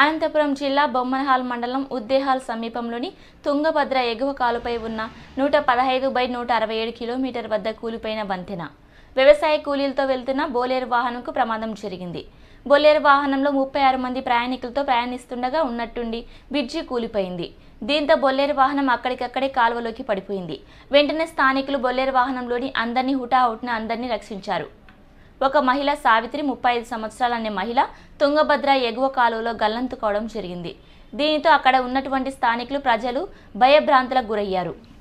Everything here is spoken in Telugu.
అనంతపురం జిల్లా బొమ్మనహాల్ మండలం ఉద్దేహాల్ సమీపంలోని తుంగభద్ర ఎగువ కాలుపై ఉన్న నూట పదహైదు బై నూట అరవై ఏడు కిలోమీటర్ వద్ద కూలిపోయిన వంతెన వ్యవసాయ కూలీలతో వెళ్తున్న బోలేరు వాహనంకు ప్రమాదం జరిగింది బొలేరు వాహనంలో ముప్పై ఆరు మంది ప్రయాణికులతో ప్రయాణిస్తుండగా ఉన్నట్టుండి బ్రిడ్జి కూలిపోయింది దీంతో బొల్లేరు వాహనం అక్కడికక్కడే కాలువలోకి పడిపోయింది వెంటనే స్థానికులు బొల్లేరు వాహనంలోని అందరినీ హుటాహుటిన అందరినీ రక్షించారు ఒక మహిళ సావిత్రి ముప్పై ఐదు సంవత్సరాల అనే మహిళ తుంగభద్ర ఎగువ కాలువలో గల్లంతు కావడం జరిగింది దీనితో అక్కడ ఉన్నటువంటి స్థానికులు ప్రజలు భయభ్రాంతులకు గురయ్యారు